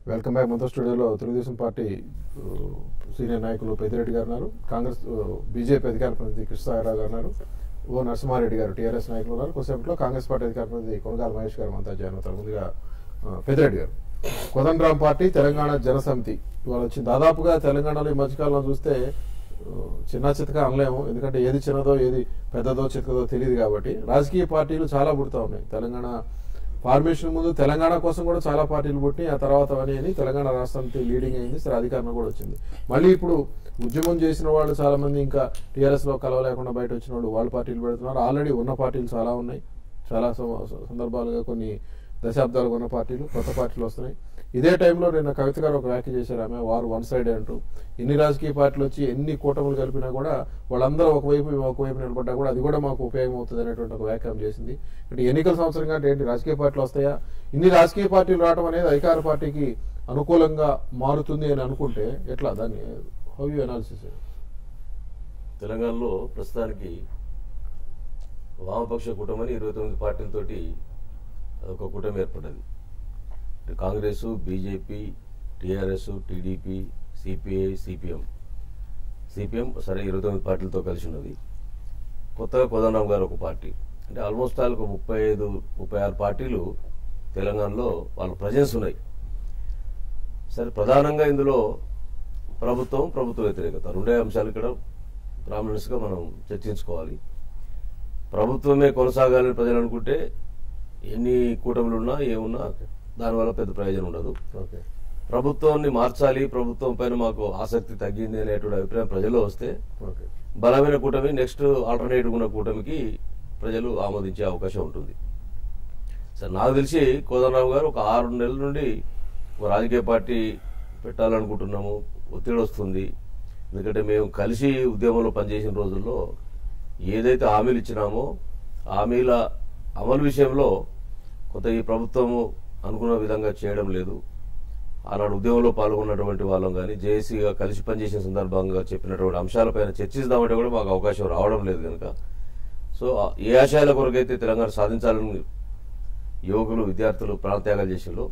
Welcome back మనతో స్టూడియోలో Telugu Desam party ఆ, సీనియర్ నాయకులు పెద్దిరెడ్డి గారు ఉన్నారు కాంగ్రెస్ ఆ, బీజేపీ అధికార ప్రతినిధి కృష్ణసాగరరావు గారు ఉన్నారు ఓ నరసింహారెడ్డి గారు టీఆర్ఎస్ నాయకులు ఉన్నారు కొద్దిసేపట్లో కాంగ్రెస్ పార్టీ అధికార ప్రతినిధి కొనగాల మహేష్ గారు అంతా జాయిన్ అవుతారు ముందుగా ఆ, పెద్దిరెడ్డి గారు కోదండరాం పార్టీ తెలంగాణ జనసమితి ఇవాళ వచ్చింది దాదాపుగా తెలంగాణలో ఈ మధ్యకాలంలో చూస్తే ఆ, చిన్న చితక అనలేము ఎందుకంటే ఏది చిన్నదో ఏది పెద్దదో చితకదో తెలియదు కాబట్టి రాజకీయ పార్టీలు చాలా పుడతా ఉన్నాయి తెలంగాణ ఫార్మేషన్ ముందు తెలంగాణ కోసం కూడా చాలా పార్టీలు పుట్టి ఆ తర్వాత అవన్నీ అని తెలంగాణ రాష్ట్రానికి లీడింగ్ అయింది సరే అధికారం కూడా వచ్చింది మళ్ళీ ఇప్పుడు ఉద్యమం చేసిన వాళ్ళు చాలా మంది ఇంకా టీఆర్ఎస్ లో కలవలేకుండా బయట వచ్చిన వాళ్ళు వాళ్ళ పార్టీలు పెడుతున్నారు ఆల్రెడీ ఉన్న పార్టీలు చాలా ఉన్నాయి చాలా సం- సందర్భాలుగా కొన్ని దశాబ్దాలుగా ఉన్న పార్టీలు కొత్త పార్టీలు వస్తున్నాయి ఇదే టైంలో నిన్న కవిత గారు ఒక వ్యాఖ్య చేశారు ఆమె వారు వన్ సైడ్ అంటూ ఎన్ని రాజకీయ పార్టీలు వచ్చి ఎన్ని కూటములు కలిపినా కూడా వాళ్ళందరూ ఒకవైపు మేము ఒకవైపు నిలబడ్డా కూడా అది కూడా మాకు ఉపయోగం అవుతుంది అనేటువంటి ఒక వ్యాఖ్యానం చేసింది అంటే ఎన్నికల సంవత్సరం కంటే ఏంటి రాజకీయ పార్టీలు వస్తాయా ఇన్ని రాజకీయ పార్టీలు రావడం అనేది అధికార పార్టీకి అనుకూలంగా మారుతుంది అని అనుకుంటే ఎట్లా దాన్ని హౌ యూ అనాలిసిస్ తెలంగాణలో ప్రస్తుతానికి వామపక్ష కూటమని ఇరవై తొమ్మిది పార్టీలతోటి ఒక కూటమి ఏర్పడ్డది అంటే Congress BJP TRS TDP CPI CPM CPM సరే ఇరవై తొమ్మిది పార్టీలతో కలిసి ఉన్నది కొత్తగా కోదండరాం గారు ఒక పార్టీ అంటే ఆల్మోస్ట్ ఆల్ ఒక ముప్పై ఐదు ముప్పై ఆరు పార్టీలు తెలంగాణలో వాళ్ళ ప్రజెన్స్ ఉన్నాయి సరే ప్రధానంగా ఇందులో ప్రభుత్వం ప్రభుత్వ వ్యతిరేకత రెండే అంశాలు ఇక్కడ ప్రామినెన్స్గా మనం చర్చించుకోవాలి ప్రభుత్వమే కొనసాగాలని ప్రజలు అనుకుంటే ఎన్ని కూటములు ఉన్నా ఏమున్నా దానివల్ల పెద్ద ప్రయోజనం ఉండదు ఓకే ప్రభుత్వాన్ని మార్చాలి ప్రభుత్వం పైన మాకు ఆసక్తి తగ్గింది అనేటువంటి అభిప్రాయం ప్రజల్లో వస్తే ఓకే బలమైన కూటమి నెక్స్ట్ ఆల్టర్నేటివ్ ఉన్న కూటమికి ప్రజలు ఆమోదించే అవకాశం ఉంటుంది సరే నాకు తెలిసి కోదండరావు గారు ఒక ఆరు నెలల నుండి ఒక రాజకీయ పార్టీ పెట్టాలనుకుంటున్నాము ఒత్తిడి వస్తుంది ఎందుకంటే మేము కలిసి ఉద్యమంలో పనిచేసిన రోజుల్లో ఏదైతే హామీలు ఇచ్చినామో హామీల అమలు విషయంలో కొంత ఈ ప్రభుత్వము అనుకున్న విధంగా చేయడం లేదు ఆనాడు ఉద్యమంలో పాల్గొన్నటువంటి వాళ్ళం కానీ జేఏసీగా కలిసి పనిచేసిన సందర్భంగా చెప్పినటువంటి అంశాలపైన చర్చిస్తామంటే కూడా మాకు అవకాశం రావడం లేదు కనుక సో ఆ ఏ ఆశయాల కొరకైతే తెలంగాణ సాధించాలని యువకులు విద్యార్థులు ప్రాణత్యాగాలు చేసిందో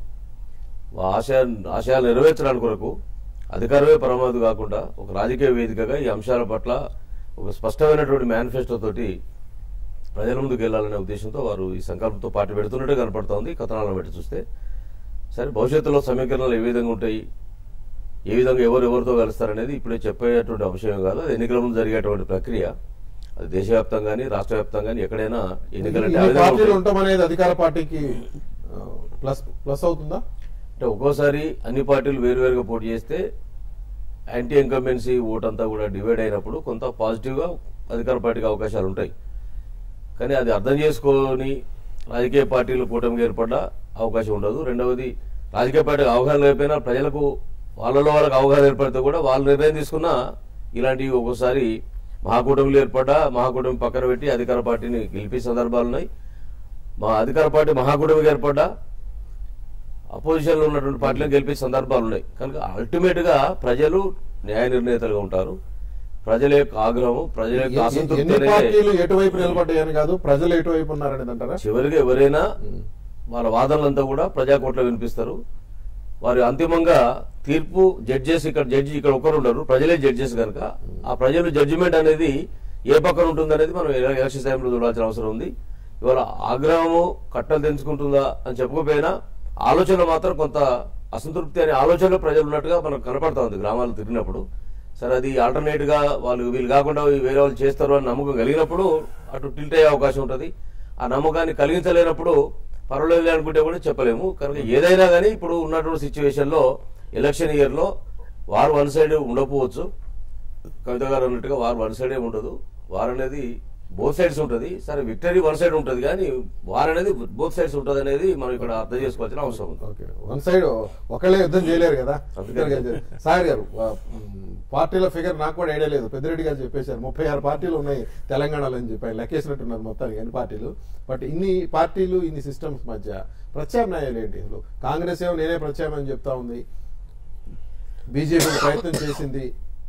ఆ ఆశయ ఆశయాలు నెరవేర్చడానికి కొరకు అధికారమే పరమావధి కాకుండా ఒక రాజకీయ వేదికగా ఈ అంశాల పట్ల ఒక స్పష్టమైనటువంటి మేనిఫెస్టో తోటి ప్రజల ముందుకు వెళ్లాలనే ఉద్దేశంతో వారు ఈ సంకల్పంతో పార్టీ పెడుతున్నట్టే కనపడుతోంది కథనాలను బట్టి చూస్తే సరే భవిష్యత్తులో సమీకరణలు ఏ విధంగా ఉంటాయి ఏ విధంగా ఎవరు ఎవరితో కలుస్తారనేది ఇప్పుడే చెప్పేటువంటి అంశం కాదు అది ఎన్నికల ముందు జరిగేటువంటి ప్రక్రియ అది దేశవ్యాప్తంగా కానీ రాష్ట్ర వ్యాప్తంగా కానీ ఎక్కడైనా ఎన్నికలంటే ఆ ఇన్ని విధంగా పార్టీలు ఉంటాయి. ఉండటం అనేది అధికార పార్టీకి ప్లస్ ప్లస్ అవుతుందా అంటే ఒక్కోసారి అన్ని పార్టీలు వేరువేరుగా పోటీ చేస్తే యాంటీ ఇన్కంబెన్సీ ఓట్ అంతా కూడా డివైడ్ అయినప్పుడు కొంత పాజిటివ్గా అధికార పార్టీకి అవకాశాలు ఉంటాయి కానీ అది అర్థం చేసుకొని రాజకీయ పార్టీలు కూటమికి ఏర్పడ్డ అవకాశం ఉండదు రెండవది రాజకీయ పార్టీకి అవగాహన లేకపోయినా ప్రజలకు వాళ్ళలో వాళ్ళకి అవగాహన ఏర్పడితే కూడా వాళ్ళు నిర్ణయం తీసుకున్నా ఇలాంటివి ఒక్కోసారి మహాకూటమిలు ఏర్పడ్డా మహాకూటమి పక్కన పెట్టి అధికార పార్టీని గెలిపే సందర్భాలు ఉన్నాయి మా అధికార పార్టీ మహాకూటమికి ఏర్పడ్డా అపోజిషన్ లో ఉన్నటువంటి పార్టీలను గెలిపే సందర్భాలు ఉన్నాయి కనుక అల్టిమేట్ గా ప్రజలు న్యాయ నిర్ణేతలుగా ఉంటారు ప్రజల యొక్క ఆగ్రహం ప్రజల యొక్క ఎన్ని అసంతృప్తి అనేది పార్టీలు ఎటువైపు నిలబడ్డాయని కాదు ప్రజలు ఎటువైపు ఉన్నారనేది అంటారా చివరిగా ఎవరైనా వాళ్ళ వాదనలంతా కూడా ప్రజాకోట్లో వినిపిస్తారు వారి అంతిమంగా తీర్పు జడ్జెస్ ఇక్కడ జడ్జి ఇక్కడ ఒకరు ఉండరు ప్రజలే జడ్జెస్ కనుక ఆ ప్రజలు జడ్జిమెంట్ అనేది ఏ పక్కన ఉంటుంది అనేది మనం ఎల- ఎలక్షన్ టైంలో చూడాల్సిన అవసరం ఉంది ఇవాళ ఆగ్రహము కట్టలు తెంచుకుంటుందా అని చెప్పకపోయినా ఆలోచన మాత్రం కొంత అసంతృప్తి అనే ఆలోచనలో ప్రజలు ఉన్నట్టుగా మనకు కనపడతా ఉంది గ్రామాలు తిరిగినప్పుడు సరే అది ఆల్టర్నేట్ గా వాళ్ళు వీళ్ళు కాకుండా వేరే వాళ్ళు చేస్తారు అని నమ్మకం కలిగినప్పుడు అటు టిల్ట్ అయ్యే అవకాశం ఉంటుంది ఆ నమ్మకాన్ని కలిగించలేనప్పుడు పర్వాలేదు అనుకుంటే కూడా చెప్పలేము కనుక ఏదైనా కానీ ఇప్పుడు ఉన్నటువంటి సిచ్యువేషన్ లో ఎలక్షన్ ఇయర్ లో వారు వన్ సైడ్ ఉండకపోవచ్చు కవిత గారు అన్నట్టుగా వారు వన్ సైడే ఉండదు వారు అనేది బోత్ సైడ్స్ ఉంటుంది సరే విక్టరీ వన్ సైడ్ ఉంటుంది కానీ వారు అనేది బోత్ సైడ్స్ ఉంటుంది అనేది మనం ఇక్కడ అర్థం చేసుకోవాల్సిన అవసరం ఉంది ఓకే వన్ సైడ్ ఒకళ్ళే యుద్ధం చేయలేరు కదా అందుకని. ఇద్దరు కలిసి. సాగర్ గారు ఆ, మ్, పార్టీల ఫిగర్ నాకు కూడా ఐడియా లేదు పెద్దిరెడ్డి గారు చెప్పేశారు ముప్పై ఆరు పార్టీలు ఉన్నాయి తెలంగాణలో అని చెప్పి ఆయన లెక్కేసినట్టున్నారు మొత్తానికి అన్ని పార్టీలు బట్ ఇన్ని పార్టీలు ఇన్ని సిస్టమ్స్ మధ్య ప్రత్యామ్నాయాలు ఏంటి అసలు కాంగ్రెస్ ఏమో నేనే ప్రత్యామ్నాయం చెప్తా ఉంది బీజేపీ ప్రయత్నం చేసింది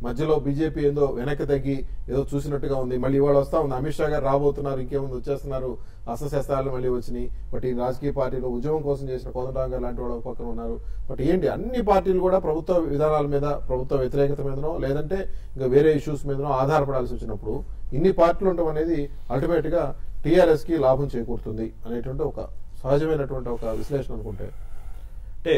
మధ్యలో బీజేపీ ఏదో వెనక్కి తగ్గి ఏదో చూసినట్టుగా ఉంది మళ్ళీ ఇవాళ వస్తా ఉంది అమిత్ షా గారు రాబోతున్నారు ఇంకేముంది వచ్చేస్తున్నారు అస్త్రశస్త్రాలు మళ్ళీ వచ్చినాయి బట్ ఈ రాజకీయ పార్టీలో ఉద్యమం కోసం చేసిన కోదండరాం గారు లాంటి వాళ్ళు ఒక పక్కన ఉన్నారు బట్ ఏంటి అన్ని పార్టీలు కూడా ప్రభుత్వ విధానాల మీద ప్రభుత్వ వ్యతిరేకత మీదనో లేదంటే ఇంకా వేరే ఇష్యూస్ మీదనో ఆధారపడాల్సి వచ్చినప్పుడు ఇన్ని పార్టీలు ఉండడం అనేది అల్టిమేట్ గా టీఆర్ఎస్ కి లాభం చేకూరుతుంది అనేటువంటి ఒక సహజమైనటువంటి ఒక విశ్లేషణ అనుకుంటే అంటే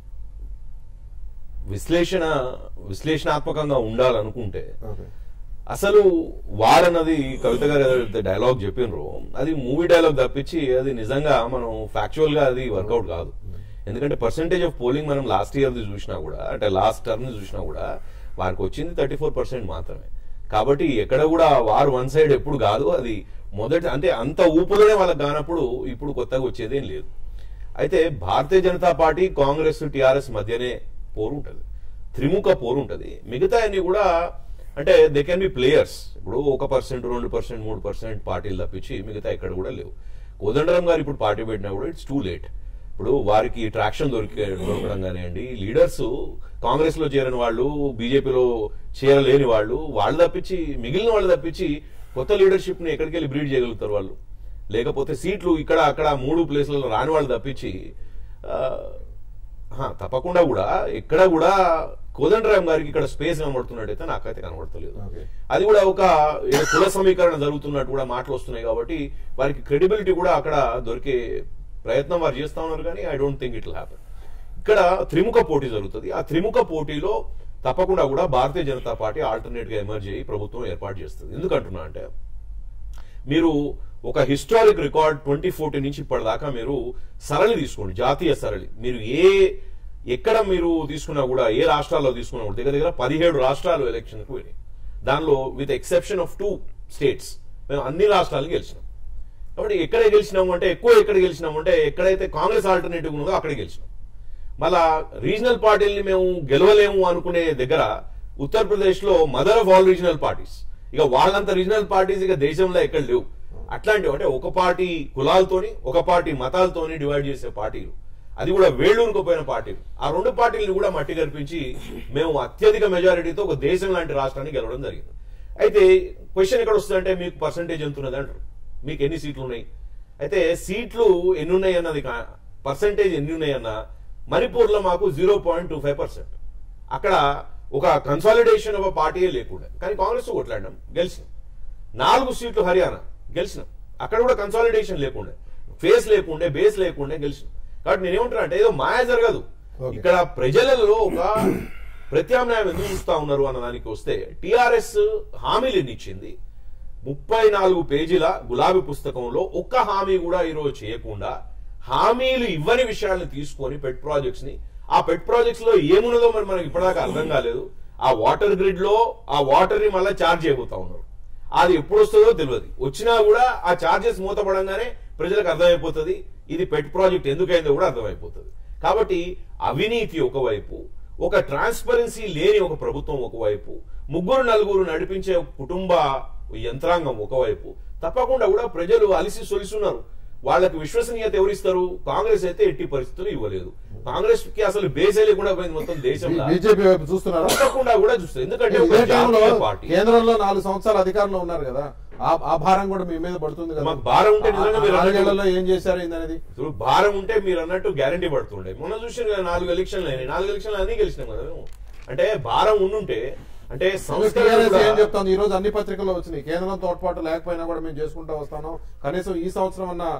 విశ్లేషణ విశ్లేషణాత్మకంగా ఉండాలనుకుంటే ఓకే అసలు వార్ అన్నది కవిత గారు ఏదైతే డైలాగ్ చెప్పినరో అది మూవీ డైలాగ్ తప్పించి అది నిజంగా మనం ఫ్యాక్చువల్ గా అది వర్కౌట్ కాదు ఎందుకంటే పర్సెంటేజ్ ఆఫ్ పోలింగ్ మనం లాస్ట్ ఇయర్ చూసినా కూడా అంటే లాస్ట్ టర్మ్ చూసినా కూడా వారికి వచ్చింది థర్టీ ఫోర్ పర్సెంట్ మాత్రమే కాబట్టి ఎక్కడ కూడా వారు వన్ సైడ్ ఎప్పుడు కాదు అది మొదటి అంటే అంత ఊపులోనే వాళ్ళకి కానప్పుడు ఇప్పుడు కొత్తగా వచ్చేదేం లేదు అయితే భారతీయ జనతా పార్టీ కాంగ్రెస్ టిఆర్ఎస్ మధ్యనే పోరు ఉంటది త్రిముఖ పోరు ఉంటది మిగతా అన్ని కూడా అంటే దే కెన్ బి ప్లేయర్స్ ఇప్పుడు ఒక పర్సెంట్ రెండు పర్సెంట్ మూడు పర్సెంట్ పార్టీలు తప్పించి మిగతా ఎక్కడ కూడా లేవు కోదండరాం గారు ఇప్పుడు పార్టీ పెట్టినా కూడా ఇట్స్ టూ లేట్ ఇప్పుడు వారికి ట్రాక్షన్ దొరికే దొరకడం కానివ్వండి లీడర్స్ కాంగ్రెస్ లో చేరిన వాళ్ళు బీజేపీలో చేరలేని వాళ్ళు వాళ్ళు తప్పించి మిగిలిన వాళ్ళు తప్పించి కొత్త లీడర్షిప్ ని ఎక్కడికి వెళ్ళి బ్రీడ్ చేయగలుగుతారు వాళ్ళు లేకపోతే సీట్లు ఇక్కడ అక్కడ మూడు ప్లేస్లలో రాని వాళ్ళు తప్పించి ఆ, హా, తప్పకుండా కూడా ఎక్కడ కూడా కోదండరామ్ గారికి ఇక్కడ స్పేస్ కనబడుతున్నట్టయితే నాకైతే కనబడతలేదు ఓకే అది కూడా ఒక ఏదో కుల సమీకరణ జరుగుతున్నట్టు కూడా మాటలు వస్తున్నాయి కాబట్టి వారికి క్రెడిబిలిటీ కూడా అక్కడ దొరికే ప్రయత్నం వారు చేస్తా ఉన్నారు కానీ I don't think it happen ఇక్కడ త్రిముఖ పోటీ జరుగుతుంది ఆ త్రిముఖ పోటీలో తప్పకుండా కూడా భారతీయ జనతా పార్టీ ఆల్టర్నేట్ గా ఎమర్జ్ అయ్యి ప్రభుత్వం ఏర్పాటు చేస్తుంది ఎందుకంటున్నా అంటే మీరు ఒక హిస్టారిక్ రికార్డ్ ట్వంటీ ఫోర్టీన్ నుంచి ఇప్పటిదాకా మీరు సరళి తీసుకోండి జాతీయ సరళి మీరు ఏ ఎక్కడ మీరు తీసుకున్నా కూడా ఏ రాష్ట్రాల్లో తీసుకున్నా కూడా దగ్గర దగ్గర పదిహేడు రాష్ట్రాలు ఎలక్షన్ కు పోయినాయి దానిలో with exception of two states మేము అన్ని రాష్ట్రాలు గెలిచినాం కాబట్టి ఎక్కడ గెలిచినాము అంటే ఎక్కువ ఎక్కడ గెలిచినాము అంటే ఎక్కడైతే కాంగ్రెస్ ఆల్టర్నేటివ్ ఉన్నదో అక్కడ గెలిచినాం మళ్ళా రీజనల్ పార్టీల్ని మేము గెలవలేము అనుకునే దగ్గర ఉత్తరప్రదేశ్ లో mother of all regional parties ఇక వాళ్ళంత రీజనల్ పార్టీస్ ఇక దేశంలో ఎక్కడ లేవు అట్లాంటివి అంటే ఒక పార్టీ కులాలతోని ఒక పార్టీ మతాలతోని డివైడ్ చేసే పార్టీలు అది కూడా వేళ్ళూనుకోపోయిన పార్టీలు ఆ రెండు పార్టీలను కూడా మట్టి కల్పించి మేము అత్యధిక మెజారిటీతో ఒక దేశం లాంటి రాష్ట్రాన్ని గెలవడం జరిగింది అయితే క్వశ్చన్ ఎక్కడ వస్తుందంటే మీకు పర్సంటేజ్ ఎంత ఉన్నది అంటారు మీకు ఎన్ని సీట్లు ఉన్నాయి అయితే సీట్లు ఎన్ని ఉన్నాయి అన్నది పర్సంటేజ్ ఎన్ని ఉన్నాయన్న మణిపూర్లో మాకు zero point two five percent అక్కడ ఒక కన్సాలిడేషన్ ఆఫ్ పార్టీయే లేకుండా కానీ కాంగ్రెస్ కొట్లాడినాం గెలిచినాం నాలుగు సీట్లు హర్యానా గెలిచినాం అక్కడ కూడా కన్సాలిడేషన్ లేకుండా ఫేస్ లేకుండే బేస్ లేకుండే గెలిచినాం కాబట్టి నేనేమంటున్నా అంటే ఏదో మాయ జరగదు Okay. ఇక్కడ ప్రజలలో ఒక ప్రత్యామ్నాయం ఎందుకు చూస్తా ఉన్నారు అన్న దానికి వస్తే టిఆర్ఎస్ హామీలు ఎన్ని ఇచ్చింది ముప్పై నాలుగు పేజీల గులాబీ పుస్తకంలో ఒక్క హామీ కూడా ఈరోజు చేయకుండా హామీలు ఇవ్వని విషయాలను తీసుకొని పెట్ ప్రాజెక్ట్స్ ని ఆ పెట్ ప్రాజెక్ట్స్ లో ఏమున్నదో మరి మనకి ఇప్పటిదాకా అర్థం కాలేదు ఆ వాటర్ గ్రిడ్ లో ఆ వాటర్ ని మళ్ళీ చార్జ్ చేయబోతా ఉన్నారు అది ఎప్పుడు వస్తుందో తెలియదు వచ్చినా కూడా ఆ చార్జెస్ మూతపడంగానే ప్రజలకు అర్థమైపోతుంది ఇది పెట్ ప్రాజెక్ట్ ఎందుకైందో కూడా అర్థమైపోతుంది కాబట్టి అవినీతి ఒకవైపు ఒక ట్రాన్స్పరెన్సీ లేని ఒక ప్రభుత్వం ఒకవైపు ముగ్గురు నలుగురు నడిపించే ఒక కుటుంబ యంత్రాంగం ఒకవైపు తప్పకుండా కూడా ప్రజలు అలిసి సొలిసున్నారు వాళ్ళకి విశ్వసనీయత ఎవరిస్తారు కాంగ్రెస్ అయితే ఎట్టి పరిస్థితులు ఇవ్వలేదు కాంగ్రెస్ కి అసలు బేసే లేకుండా పోయింది మొత్తం దేశంలో బీజేపీ వైపు చూస్తున్నారా తప్పకుండా కూడా చూస్తారు ఎందుకంటే ఒక ఇదే టైంలో జాతీయ పార్టీ కేంద్రంలో నాలుగు సంవత్సరాలు అధికారంలో ఉన్నారు కదా ఆ ఆ భారం కూడా మీ మీద పడుతుంది కదా మాకు భారం ఉంటే నిజంగా మీరు ఆ నాలుగేళ్లలో అన్నట్టు- ఏం చేశారు ఏందనేది ఇప్పుడు భారం ఉంటే మీరు అన్నట్టు గ్యారంటీ పడుతుండే మొన్న చూసిన కదా నాలుగు ఎలక్షన్లు అయినాయి నాలుగు ఎలక్షన్లు అన్ని గెలిచినాం కదా మేము అంటే భారం ఉండుంటే అంటే సంస్కరణ టీఆర్ఎస్ కూడా- ఏం చెప్తాను ఈ రోజు అన్ని పత్రికల్లో వచ్చినాయి కేంద్రం తోడ్పాటు లేకపోయినా కూడా మేము చేసుకుంటూ వస్తాను కనీసం ఈ సంవత్సరం అన్న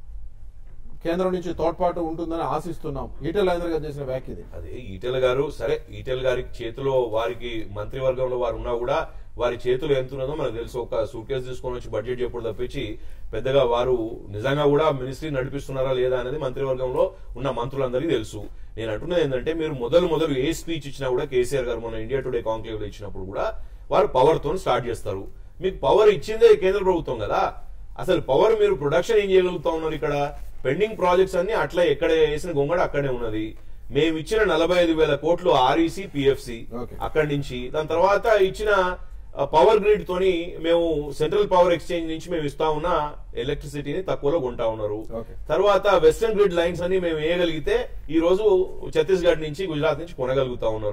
కేంద్రం నుంచి తోడ్పాటు ఉంటుందని ఆశిస్తున్నాం ఈటెల రాజేంద్ర గారు చేసిన వ్యాఖ్య ఇది అదే ఈటెల గారు సరే ఈటెల గారి చేతిలో వారికి మంత్రివర్గంలో వారు ఉన్నా కూడా వారి చేతిలో ఎంత ఉన్నదో మనకు తెలుసు ఒక సూట్ కేసు తీసుకొని వచ్చి బడ్జెట్ చెప్పుడు తప్పించి పెద్దగా వారు నిజంగా కూడా మినిస్ట్రీ నడిపిస్తున్నారా లేదా అనేది మంత్రివర్గంలో ఉన్న మంత్రులందరికీ తెలుసు నేను అంటున్నది ఏంటంటే మీరు మొదలు మొదలు ఏ స్పీచ్ ఇచ్చినా కూడా కేసీఆర్ గారు మన ఇండియా టుడే కాంక్లేవ్ లో ఇచ్చినప్పుడు కూడా వారు పవర్ తో స్టార్ట్ చేస్తారు మీకు పవర్ ఇచ్చిందే కేంద్ర ప్రభుత్వం కదా అసలు పవర్ మీరు ప్రొడక్షన్ ఏం చేయగలుగుతా ఉన్నారు ఇక్కడ పెండింగ్ ప్రాజెక్ట్స్ అన్ని అట్లా ఎక్కడ వేసిన గొంగడ అక్కడే ఉన్నది మేము ఇచ్చిన నలభై ఐదు వేల కోట్లు ఆర్ఈసి పిఎఫ్సి Okay. అక్కడి నుంచి దాని తర్వాత ఇచ్చిన పవర్ గ్రిడ్ తోని మేము సెంట్రల్ పవర్ ఎక్స్చేంజ్ నుంచి మేము ఇస్తా ఉన్న ఎలక్ట్రిసిటీని తక్కువలో కొంటా ఉన్నారు Okay. తర్వాత వెస్టర్న్ గ్రిడ్ లైన్స్ అని మేము వేయగలిగితే ఈ రోజు ఛత్తీస్గఢ్ నుంచి గుజరాత్ నుంచి కొనగలుగుతా ఉన్నారు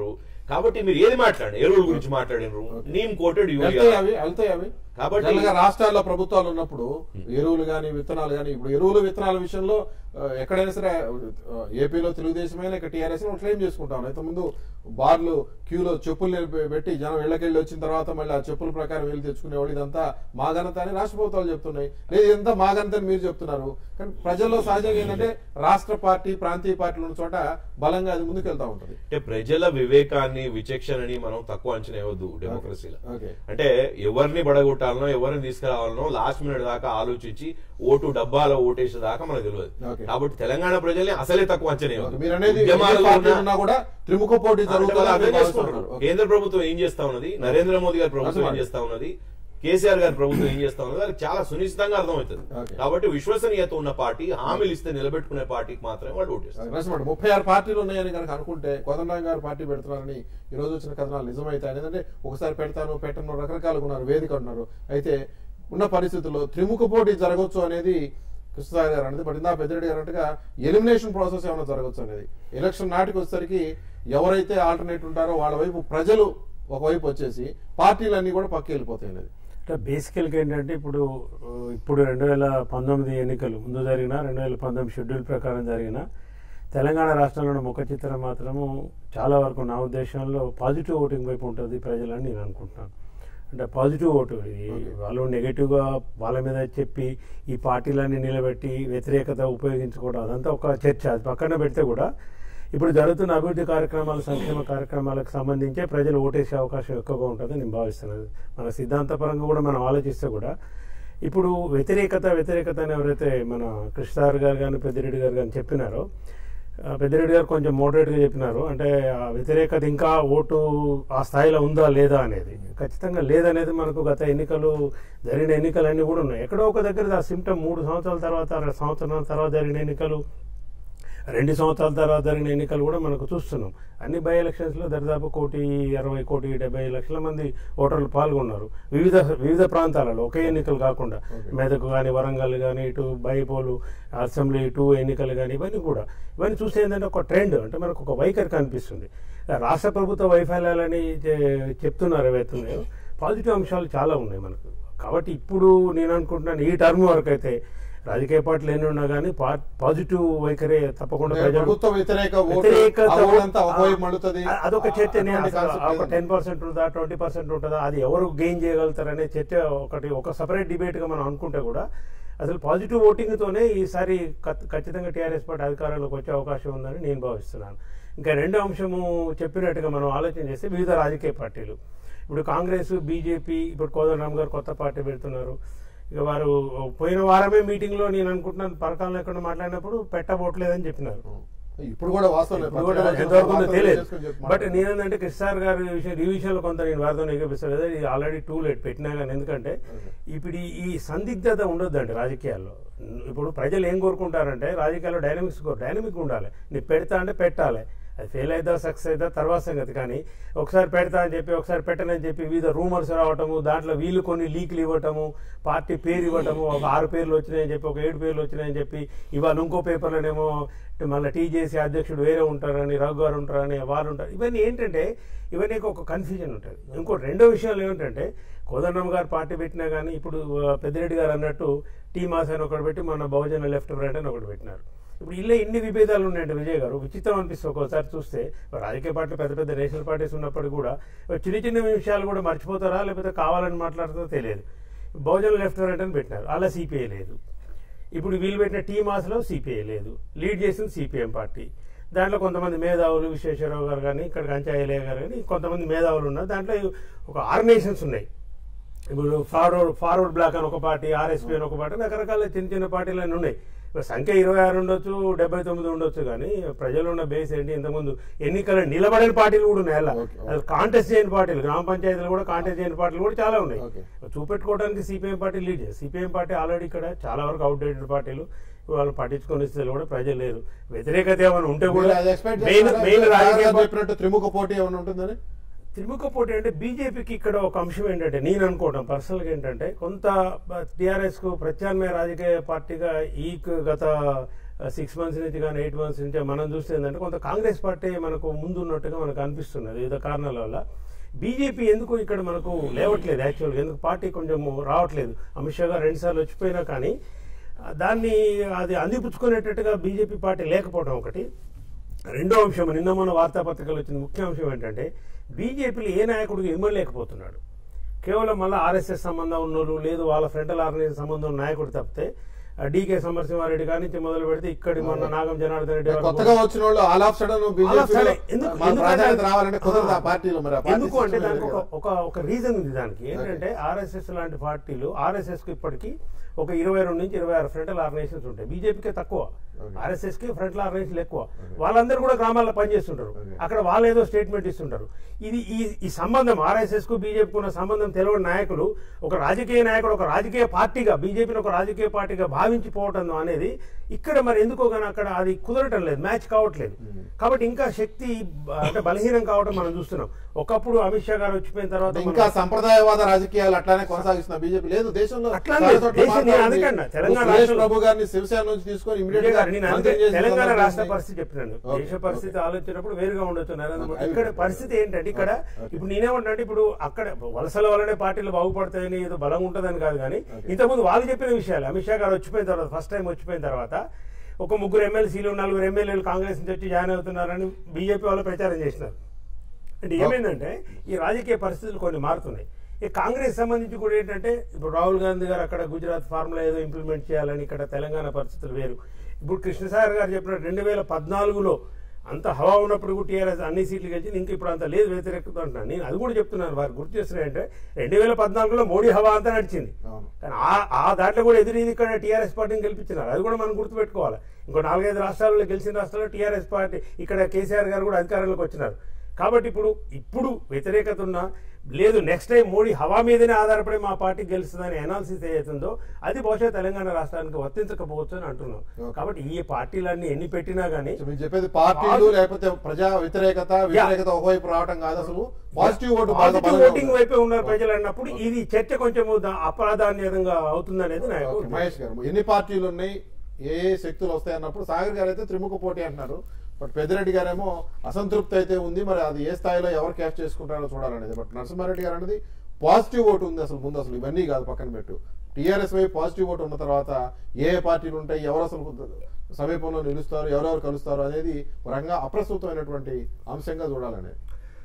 కాబట్టి మీరు ఏది మాట్లాడండి ఎరువుల గురించి మాట్లాడినారు నీమ్ కోటెడ్ వెళ్తాయి యూరియా అవి వెళ్తాయి అవి కాబట్టి- జనరల్గా రాష్ట్రాల్లో ప్రభుత్వాలు ఉన్నప్పుడు ఎరువులు కానీ విత్తనాలు కానీ ఇప్పుడు ఎరువులు విత్తనాల విషయంలో ఆ, ఎక్కడైనా సరే ఆ, ఏపీలో తెలుగుదేశమైనా ఇక టీఆర్ఎస్ క్లెయిమ్ చేసుకుంటాం ఇంతకుముందు బార్లు క్యూలో చెప్పులు నిలిపి పెట్టి జనం ఇళ్ళకెళ్ళి వచ్చిన తర్వాత మళ్ళీ ఆ చెప్పుల ప్రకారం వెళ్ళి తెచ్చుకునేవాళ్ళు ఇదంతా మా ఘనత అని రాష్ట్ర ప్రభుత్వాలు చెప్తున్నాయి లేదు ఇదంతా మా ఘనత అని మీరు చెప్తున్నారు కానీ ప్రజల్లో సహజంగా ఏంటంటే రాష్ట్ర పార్టీ ప్రాంతీయ పార్టీలు ఉన్న చోట బలంగా అది ముందుకెళ్తా ఉంటుంది అంటే ప్రజల వివేకాన్ని విచక్షణని మనం తక్కువ అంచనా ఇవ్వద్దు డెమోక్రసీలో ఓకే అంటే ఎవరిని బడగొట్టాలనో ఎవరిని తీసుకురావాలనో లాస్ట్ మినిట్ దాకా ఆలోచించి ఓటు డబ్బాలో ఓటేసే దాకా మనకు తెలియదు ఓకే. కాబట్టి తెలంగాణ ప్రజల్ని అసలే తక్కువ అంచనా ఇవ్వద్దు. మీరు అనేది ఉద్యమాలలో ఏ పార్టీ ఉన్న- ఉన్నా కూడా త్రిముఖ పోటీ అంటే వాళ్ళు అర్థం జరుగుతుంది చేసుకుంటారు. కేంద్ర ప్రభుత్వం ఏం చేస్తా ఉన్నది నరేంద్ర మోదీ గారి ప్రభుత్వం ఏం అర్థమైంది. చేస్తా ఉన్నది కేసీఆర్ గారి ప్రభుత్వం ఏం చేస్తా ఉన్నది వాళ్ళకి చాలా సునిశ్చితంగా అర్థమవుతుంది ఓకే. కాబట్టి విశ్వసనీయత ఉన్న పార్టీ హామీలు ఇస్తే నిలబెట్టుకునే పార్టీకి మాత్రమే వాళ్ళు ఓటేస్తారు రసమాట ముప్పై ఆరు పార్టీలు ఉన్నాయని కనుక అనుకుంటే కోదండరాం గారు పార్టీ పెడుతున్నారని ఈ రోజు వచ్చిన కథనాలు నిజమైతే ఎందుకంటే ఒకసారి పెడతాను పెట్టను రకరకాలుగా ఉన్నారు వేదిక ఉన్నారు అయితే ఉన్న పరిస్థితుల్లో త్రిముఖ పోటీ జరగవచ్చు అనేది కృష్ణసాగర్ గారు అనేది బట్ ఇందా పెద్దిరెడ్డి గారు అన్నట్టుగా ఎలిమినేషన్ ప్రాసెస్ ఏమైనా జరగచ్చు అనేది ఎలక్షన్ నాటికి వచ్చేసరికి ఎవరైతే ఆల్టర్నేట్ ఉంటారో వాళ్ళ వైపు ప్రజలు ఒకవైపు వచ్చేసి పార్టీలన్నీ కూడా పక్క వెళ్ళిపోతాయి అనేది అంటే బేసికల్గా ఏంటంటే ఇప్పుడు ఆ, ఇప్పుడు రెండు వేల పంతొమ్మిది ఎన్నికలు ముందు జరిగిన రెండు వేల పంతొమ్మిది షెడ్యూల్ ప్రకారం జరిగిన తెలంగాణ రాష్ట్రంలోని ముఖ చిత్రం మాత్రము చాలా వరకు నా ఉద్దేశంలో పాజిటివ్ ఓటింగ్ వైపు ఉంటుంది ప్రజలని నేను అనుకుంటున్నాను అంటే పాజిటివ్ ఓటు ఇది వాళ్ళు నెగిటివ్గా వాళ్ళ మీద చెప్పి ఈ పార్టీలన్నీ నిలబెట్టి వ్యతిరేకత ఉపయోగించుకోవడం అదంతా ఒక చర్చ అది పక్కన పెడితే కూడా ఇప్పుడు జరుగుతున్న అభివృద్ధి కార్యక్రమాలు సంక్షేమ కార్యక్రమాలకు సంబంధించే ప్రజలు ఓటేసే అవకాశం ఎక్కువగా ఉంటుందని నేను భావిస్తున్నాను మన సిద్ధాంతపరంగా కూడా మనం ఆలోచిస్తే కూడా ఇప్పుడు వ్యతిరేకత వ్యతిరేకత అని ఎవరైతే మన కృష్ణార్ గారు కానీ పెద్దిరెడ్డి గారు కానీ చెప్పినారో ఆ, పెద్దిరెడ్డి గారు కొంచెం మోడరేట్గా చెప్పినారు అంటే ఆ వ్యతిరేకత ఇంకా ఓటు ఆ స్థాయిలో ఉందా లేదా అనేది ఖచ్చితంగా లేదనేది మనకు గత ఎన్నికలు జరిగిన ఎన్నికలన్నీ కూడా ఉన్నాయి ఎక్కడో ఒక దగ్గర ఆ సిమ్టమ్ మూడు సంవత్సరాల తర్వాత రెండు సంవత్సరాల తర్వాత జరిగిన ఎన్నికలు రెండు సంవత్సరాల తర్వాత జరిగిన ఎన్నికలు కూడా మనకు చూస్తున్నాం అన్ని బై ఎలక్షన్స్లో దరిదాపు కోటి అరవై కోటి డెబ్బై లక్షల మంది ఓటర్లు పాల్గొన్నారు వివిధ వివిధ ప్రాంతాలలో ఒకే ఎన్నికలు కాకుండా మెదక్ కానీ వరంగల్ కానీ ఇటు బైపోలు అసెంబ్లీ ఇటు ఎన్నికలు కానీ ఇవన్నీ కూడా ఇవన్నీ చూస్తే ఏంటంటే ఒక ట్రెండ్ అంటే మనకు ఒక వైఖరి కనిపిస్తుంది రాష్ట్ర ప్రభుత్వ వైఫల్యాలని చె- చెప్తున్నారు ఏవైతున్నాయో పాజిటివ్ అంశాలు చాలా ఉన్నాయి మనకు కాబట్టి ఇప్పుడు నేను అనుకుంటున్నాను ఈ టర్మ్ వరకు అయితే రాజకీయ పార్టీలు ఎన్ని ఉన్నా కానీ పా- పాజిటివ్ వైఖరే తప్పకుండా అంటే ప్రజలు ప్రభుత్వ వ్యతిరేక ఓటు వ్యతిరేకత ఆ ఓటంతా ఒకవైపు మళ్ళుతుంది. ఆ- అదొక చర్చ అటువంటి concept ఒక లేదండి. టెన్ పర్సెంట్ ఉంటుందా ట్వంటీ పర్సెంట్ ఉంటుందా అది ఎవరు గెయిన్ చేయగలుగుతారనే చర్చ ఒకటి ఒక సపరేట్ డిబేట్ గా మనం అనుకుంటే కూడా అసలు పాజిటివ్ ఓటింగ్ తోనే ఈసారి ఖ- ఖచ్చితంగా టీఆర్ఎస్ పార్టీ అధికారంలోకి వచ్చే అవకాశం ఉందని నేను భావిస్తున్నాను ఇంకా రెండో అంశము చెప్పినట్టుగా మనం ఆలోచన చేస్తే వివిధ రాజకీయ పార్టీలు ఇప్పుడు కాంగ్రెస్ బీజేపీ ఇప్పుడు కోదండరామ్ గారు కొత్త పార్టీ పెడుతున్నారు ఇక వారు పోయిన వారమే మీటింగ్ లో నేను అనుకుంటున్నాను పరకాలం లేకుండా మాట్లాడినప్పుడు పెట్టబోట్లేదని చెప్పినారు ఇప్పుడు కూడా వాస్తవం ఇప్పుడు కూడా ఎంతవరకు ఉందో తెలియదు బట్ నేనేంటంటే కృష్ణార్ గారి విషయం ఈ విషయంలో కొంత నేను వారితో ఏకపిస్తాను కదా ఇది ఆల్రెడీ టూ లేట్ పెట్టినా కానీ ఎందుకంటే ఇప్పుడు ఈ- ఈ సందిగ్ధత ఉండొద్దండి రాజకీయాల్లో ఇప్పుడు ప్రజలు ఏం కోరుకుంటారంటే రాజకీయాల్లో డైనమిక్స్ కోరు డైనమిక్ ఉండాలి నీ పెడతా అంటే పెట్టాలి అది ఫెయిల్ అవుతా సక్సెస్ అవుతా తర్వాత సంగతి కానీ ఒకసారి పెడతా అని చెప్పి ఒకసారి పెట్టనని చెప్పి వివిధ రూమర్స్ రావటము దాంట్లో వీళ్ళు కొన్ని లీక్లు ఇవ్వటము పార్టీ పేరు ఇవ్వటము ఒక ఆరు పేర్లు వచ్చినాయని చెప్పి ఒక ఏడు పేర్లు వచ్చినాయని చెప్పి ఇవాళ ఇంకో పేపర్లోనేమో మళ్ళీ టీజేసీ అధ్యక్షుడు వేరే ఉంటారని రఘు గారు ఉంటారని వారు ఉంటారు ఇవన్నీ ఏంటంటే ఇవన్నీ ఒక కన్ఫ్యూజన్ ఉంటుంది ఇంకో రెండో విషయాలు ఏమిటంటే కోదండరామ్ గారు పార్టీ పెట్టినా కానీ ఇప్పుడు ఆ, పెద్దిరెడ్డి గారు అన్నట్టు టీ మాస్ అని ఒకటి పెట్టి మన బహుజన లెఫ్ట్ రైట్ అని ఒకటి పెట్టినారు ఇప్పుడు ఇల్లే ఇన్ని విభేదాలు ఉన్నాయండి విజయ్ గారు విచిత్రం అనిపిస్తుంది ఒక్కోసారి చూస్తే రాజకీయ పార్టీలు పెద్ద పెద్ద నేషనల్ పార్టీస్ ఉన్నప్పటికీ కూడా చిన్న చిన్న విషయాలు కూడా మర్చిపోతారా లేకపోతే కావాలని మాట్లాడుతుందో తెలియదు బహుజన లెఫ్ట్ రైట్ అని పెట్టినారు అలా సిపిఐ లేదు ఇప్పుడు వీళ్ళు పెట్టిన టీ మాస్లో సిపిఐ లేదు లీడ్ చేసింది సిపిఎం పార్టీ దాంట్లో కొంతమంది మేధావులు విశ్వేశ్వరరావు గారు కానీ ఇక్కడ కంచాయలయ్య గారు కానీ కొంతమంది మేధావులు ఉన్నారు దాంట్లో ఒక ఆర్గనైజేషన్స్ ఉన్నాయి ఇప్పుడు ఫార్వర్డ్ ఫార్వర్డ్ బ్లాక్ అని ఒక పార్టీ ఆర్ఎస్పీ అని ఒక పార్టీ రకరకాల చిన్న చిన్న పార్టీలు అన్నీ ఉన్నాయి ఇప్పుడు సంఖ్య ఇరవై ఆరు ఉండొచ్చు డెబ్బై తొమ్మిది ఉండొచ్చు కానీ ప్రజలు ఉన్న బేస్ ఏంటి ఇంతకుముందు ఎన్నికల నిలబడిన పార్టీలు కూడా ఉన్నాయి అలా ఓకే, ఓకే. అది కాంటెస్ట్ చేయని పార్టీలు గ్రామ పంచాయతీలు కూడా కాంటెస్ట్ చేయని పార్టీలు కూడా చాలా ఉన్నాయి ఓకే. చూపెట్టుకోవడానికి సిపిఎం పార్టీ లీడ్ చేస్తుంది సిపిఎం పార్టీ ఆల్రెడీ ఇక్కడ చాలా వరకు అవుట్డేటెడ్ పార్టీలు వాళ్ళు పట్టించుకునే స్థితిలో కూడా ప్రజలు లేరు వ్యతిరేకత ఏమైనా ఉంటే కూడా మెయిన్ మెయిన్ రాజకీయ పార్టీ- చెప్పినట్టు త్రిముఖ పోటీ ఏమైనా ఉంటుందని త్రిముఖ పోటీ అంటే బీజేపీకి ఇక్కడ ఒక అంశం ఏంటంటే నేను అనుకోవడం పర్సనల్గా ఏంటంటే కొంత టీఆర్ఎస్ కు ప్రత్యామ్నాయ రాజకీయ పార్టీగా ఈ క- గత సిక్స్ మంత్స్ నుంచి కానీ ఎయిట్ మంత్స్ నుంచి మనం చూస్తే ఏంటంటే కొంత కాంగ్రెస్ పార్టీ మనకు ముందు ఉన్నట్టుగా మనకు అనిపిస్తున్నది వివిధ కారణాల వల్ల బీజేపీ ఎందుకు ఇక్కడ మనకు లేవట్లేదు యాక్చువల్గా ఎందుకు పార్టీ కొంచెం రావట్లేదు అమిత్ షా గారు రెండుసార్లు వచ్చిపోయినా కానీ ఆ, దాన్ని అది అందిపుచ్చుకునేటట్టుగా బీజేపీ పార్టీ లేకపోవడం ఒకటి రెండో అంశం నిన్న మన వార్తాపత్రికలు వచ్చిన ముఖ్య అంశం ఏంటంటే బీజేపీలో ఏ నాయకుడికి ఇమ్మలేకపోతున్నాడు కేవలం మళ్ళీ ఆర్ఎస్ఎస్ సంబంధం ఉన్నోళ్ళు లేదు వాళ్ళ ఫ్రంటల్ ఆర్గనైజేషన్ సంబంధం ఉన్న నాయకుడు తప్పితే ఆ డీకే సమరసింహారెడ్డి కాడి నుంచి మొదలు పెడితే ఇక్కడి మొన్న నాగం జనార్దన్ రెడ్డి వరకు కొత్తగా వచ్చిన వాళ్ళు all of sudden All of sudden ఎందుకు- మన ఎందుకంటే ప్రాధాన్యత అది- రావాలంటే కుదరదు ఆ పార్టీలో మరి ఆ పార్టీ ఎందుకు అంటే system దానికి లేదు ఒక కదా. ఒక ఒక రీజన్ ఉంది దానికి ఏంటంటే ఆర్ఎస్ఎస్ లాంటి పార్టీలు ఆర్ఎస్ఎస్ కు ఇప్పటికి ఒక ఇరవై రెండు నుంచి ఇరవై ఆరు ఫ్రంటల్ ఆర్గనైజేషన్స్ ఉంటాయి బీజేపీకి తక్కువ Okay. ఆర్ఎస్ఎస్ కి ఫ్రంటల్ ఆర్గనైజేషన్ ఎక్కువ వాళ్ళందరూ కూడా గ్రామాల్లో పనిచేస్తుంటారు Okay. అక్కడ వాళ్ళు ఏదో స్టేట్మెంట్ ఇస్తుంటారు ఇది ఈ ఈ సంబంధం ఆర్ఎస్ఎస్ కు బీజేపీకి ఉన్న సంబంధం తెలియని నాయకులు ఒక రాజకీయ నాయకుడు ఒక రాజకీయ పార్టీగా బీజేపీని ఒక రాజకీయ పార్టీగా భావించిపోవటం అనేది ఇక్కడ మరి ఎందుకో కానీ అక్కడ అది కుదరటం లేదు మ్యాచ్ కావట్లేదు కాబట్టి ఇంకా శక్తి బ- అంటే బలహీనం కావటం మనం చూస్తున్నాం ఒకప్పుడు అమిత్ షా గారు వచ్చిపోయిన తర్వాత అంటే మనం- ఇంకా సంప్రదాయవాద రాజకీయాలు అట్లానే కొనసాగిస్తున్న బీజేపీ లేదు దేశంలో అట్లానే చాలా చోట్ల దేశం- నేను మాట్లాడింది. అందుకన్నా తెలంగాణ సురేష్ రాష్ట్రం- ప్రభు గారిని శివసేన నుంచి తీసుకొని ఇమీడియట్ విజయ్ గా గారు, నేను అందుకే మంత్రి చేసిన తెలంగాణ సందర్భం రాష్ట్ర ఉంది. పరిస్థితి చెప్పినాను ఓకే, దేశ పరిస్థితి ఆలోచించినప్పుడు వేరుగా ఉండొచ్చు నరేంద్ర మోడీ ఓకే. ఇక్కడ పరిస్థితి ఏంటంటే ఇక్కడ ఇప్పుడు నేనేమంటా అంటే ఇప్పుడు అక్కడ వలసల వల్లనే పార్టీలు బాగుపడతాయని ఏదో బలం ఉంటుందని కాదు కానీ ఇంతకుముందు వాళ్ళు చెప్పిన విషయాలు అమిత్ షా గారు వచ్చిపోయిన తర్వాత ఫస్ట్ టైం వచ్చిపోయిన తర్వాత ఒక ముగ్గురు ఎమ్మెల్సీలు నలుగురు ఎమ్మెల్యేలు కాంగ్రెస్ నుంచి వచ్చి జాయిన్ అవుతున్నారని బీజేపీ వాళ్ళు ప్రచారం చేసినారు అంటే ఏమైందంటే ఈ రాజకీయ పరిస్థితులు కొన్ని మారుతున్నాయి ఈ కాంగ్రెస్ సంబంధించి కూడా ఏంటంటే ఇప్పుడు రాహుల్ గాంధీ గారు అక్కడ గుజరాత్ ఫార్ములా ఏదో ఇంప్లిమెంట్ చేయాలని ఇక్కడ తెలంగాణ పరిస్థితులు వేరు ఇప్పుడు కృష్ణసాగర్ గారు చెప్పినట్టు రెండు వేల పద్నాలుగులో అంత హవా ఉన్నప్పుడు కూడా టీఆర్ఎస్ అన్ని సీట్లు గెలిచింది ఇంకా ఇప్పుడు అంత లేదు వ్యతిరేకత అంటున్నాను నేను అది కూడా చెప్తున్నాను వారు గుర్తు చేస్తున్నాయంటే రెండు వేల పద్నాలుగులో మోడీ హవా అంతా నడిచింది అవును. కానీ ఆ ఆ దాంట్లో కూడా ఎదురీది ఇక్కడ టీఆర్ఎస్ పార్టీని గెలిపించినారు అది కూడా మనం గుర్తుపెట్టుకోవాలి ఇంకో నాలుగైదు రాష్ట్రాల్లో గెలిచిన రాష్ట్రాల్లో టీఆర్ఎస్ పార్టీ ఇక్కడ కేసీఆర్ గారు కూడా అధికారంలోకి వచ్చినారు కాబట్టి ఇప్పుడు ఇప్పుడు వ్యతిరేకత ఉన్నా లేదు నెక్స్ట్ టైం మోడీ హవా మీదనే ఆధారపడి మా పార్టీ గెలుస్తుందని అనాలిసిస్ ఏదైతుందో అది బహుశా తెలంగాణ రాష్ట్రానికి వర్తించకపోవచ్చు అని అంటున్నాం Okay. కాబట్టి ఈ పార్టీలన్నీ ఎన్ని పెట్టినా గానీ సో మీరు చెప్పేది పార్టీలు లేకపోతే ప్రజా వ్యతిరేకత వ్యతిరేకత ఒకవైపు రావటం కాదు అసలు పాజిటివ్ ఓటు బాగా పాజిటివ్ బలంగా ఓటింగ్ ఉంది. వైపే ఉన్నారు ప్రజలు అన్నప్పుడు ఇది చర్చ కొంచెం అప్రాధాన్యంగా అవుతుందనేది నా యొక్క ఓకే, ఉద్దేశం. మహేష్ గారు ఎన్ని పార్టీలు ఉన్నాయి ఏ ఏ శక్తులు వస్తాయి అన్నప్పుడు సాగర్ గారు అయితే త్రిముఖ పోటీ అంటున్నారు బట్ పెద్దిరెడ్డి గారేమో అసంతృప్తి అయితే ఉంది మరి అది ఏ స్థాయిలో ఎవరు క్యాష్ చేసుకుంటారో చూడాలనేది బట్ నరసింహారెడ్డి గారు అనేది పాజిటివ్ ఓటు ఉంది అసలు ముందు అసలు ఇవన్నీ కాదు పక్కన పెట్టు టీఆర్ఎస్ వైపు పాజిటివ్ ఓటు ఉన్న తర్వాత ఏ ఏ పార్టీలు ఉంటాయి ఎవరు అసలు సమీపంలో నిలుస్తారు ఎవరెవరు కలుస్తారు అనేది ఒక రకంగా అప్రస్తుతమైనటువంటి అంశంగా చూడాలనేది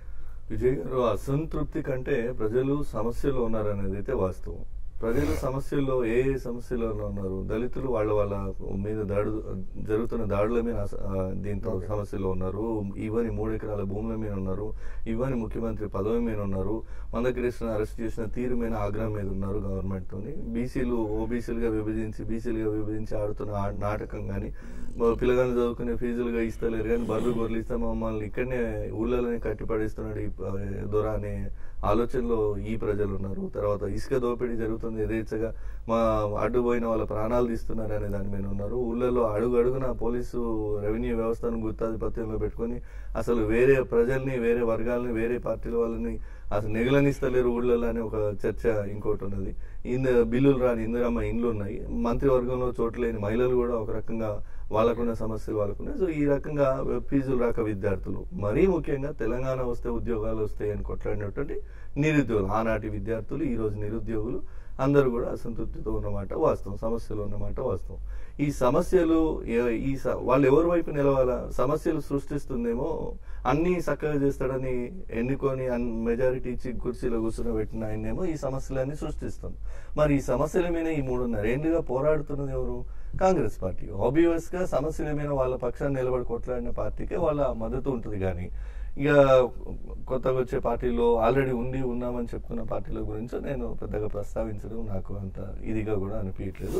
విజయ్ గారు అసంతృప్తి కంటే ప్రజలు సమస్యలో ఉన్నారనేది అయితే వాస్తవం ప్రజలు సమస్యల్లో ఏ ఏ సమస్యలో ఉన్నారు దళితులు వాళ్ళ వాళ్ళ మీద దాడు జరుగుతున్న దాడుల మీద అస- ఆ, దీంతో సమస్యలో ఉన్నారు ఇవని మూడు ఎకరాల భూముల మీద ఉన్నారు ఇవని ముఖ్యమంత్రి పదవి మీద ఉన్నారు మందకృష్ణ అరెస్ట్ చేసిన తీరు మీద ఆగ్రహం మీద ఉన్నారు గవర్నమెంట్ తోని బీసీలు ఓబీసీలుగా విభజించి బీసీలుగా విభజించి ఆడుతున్న ఆ నాటకం కానీ పిల్లగాళ్ళు చదువుకునే ఫీజులుగా ఇస్తలేరు కానీ బర్రెలు గొర్రెలు ఇస్తే మమ్మల్ని ఇక్కడనే ఊళ్ళలోనే కట్టి పడేస్తున్నాడు ఈ ప- దొర అనే ఆలోచనలో ఈ ప్రజలు ఉన్నారు తర్వాత ఇసుక దోపిడీ జరుగుతుంది యథేచ్ఛగా మా అడ్డుపోయిన వాళ్ళ ప్రాణాలు తీస్తున్నారు అనే దాని మీద ఉన్నారు ఊళ్ళలో అడుగు అడుగున పోలీసు రెవెన్యూ వ్యవస్థను గుత్తాధిపత్యంలో పెట్టుకొని అసలు వేరే ప్రజల్ని వేరే వర్గాలని వేరే పార్టీల వాళ్ళని అసలు నెగలనిస్తలేరు ఊళ్ళలో అనే ఒక చర్చ ఇంకోటి ఉన్నది ఇంద బిల్లులు రాని ఇందిరమ్మ ఇండ్లు ఉన్నాయి మంత్రివర్గంలో చోటు లేని మహిళలు కూడా ఒక రకంగా వాళ్ళకున్న సమస్యలు వాళ్ళకున్నాయి సో ఈ రకంగా ఫీజులు రాక విద్యార్థులు మరీ ముఖ్యంగా తెలంగాణ వస్తే ఉద్యోగాలు వస్తాయి అని కొట్లాడినటువంటి నిరుద్యోగులు ఆనాటి విద్యార్థులు ఈ రోజు నిరుద్యోగులు అందరూ కూడా అసంతృప్తితో ఉన్నమాట వాస్తవం సమస్యలు ఉన్నమాట వాస్తవం ఈ సమస్యలు ఏ- ఈ స- వాళ్ళు ఎవరి వైపు నిలవాలా సమస్యలు సృష్టిస్తుందేమో అన్ని చక్కగా చేస్తాడని ఎన్నుకొని మెజారిటీ ఇచ్చి కుర్చీలో కూర్చుని పెట్టిన ఆయనేమో ఈ సమస్యలన్నీ సృష్టిస్తుంది మరి ఈ సమస్యల మీద ఈ మూడున్నర ఏళ్ళుగా పోరాడుతున్నది ఎవరు కాంగ్రెస్ పార్టీ ఆబ్వియస్ గా సమస్యల మీద వాళ్ళ పక్షాన్ని నిలబడి కొట్లాడిన పార్టీకే వాళ్ళ మద్దతు ఉంటుంది కానీ ఇక కొత్తగా వచ్చే పార్టీలో ఆల్రెడీ ఉండి ఉన్నామని చెప్తున్న పార్టీల గురించి నేను పెద్దగా ప్రస్తావించడం నాకు అంత ఇదిగా కూడా అనిపించట్లేదు